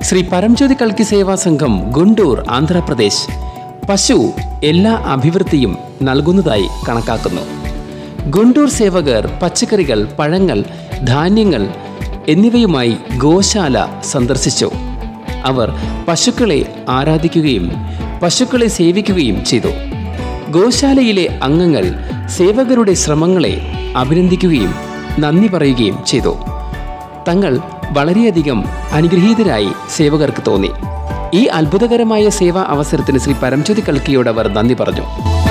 ശ്രീ പരംജ്യോതി കൽക്കി സേവാ സംഘം ഗുണ്ടൂർ ആന്ധ്രാപ്രദേശ് പശു എല്ലാ അഭിവൃദ്ധിയും നൽകുന്നതായി കണക്കാക്കുന്നു ഗുണ്ടൂർ സേവകർ പച്ചക്കറികൾ പഴങ്ങൾ ധാന്യങ്ങൾ എന്നിവയുമായി ഗോശാല സന്ദർശിച്ചു അവർ പശുക്കളെ ആരാധിക്കുകയും പശുക്കളെ സേവിക്കുകയും ചെയ്തു ഗോശാലയിലെ അംഗങ്ങൾ സേവകരുടെ ശ്രമങ്ങളെ അഭിനന്ദിക്കുകയും നന്ദി പറയുകയും ചെയ്തു തങ്ങൾ വളരെയധികം അനുഗ്രഹീതരായി സേവകർക്ക് തോന്നി ഈ അത്ഭുതകരമായ സേവാ അവസരത്തിന് ശ്രീ പരംജ്യോതി കൽക്കിയോട് അവർ നന്ദി പറഞ്ഞു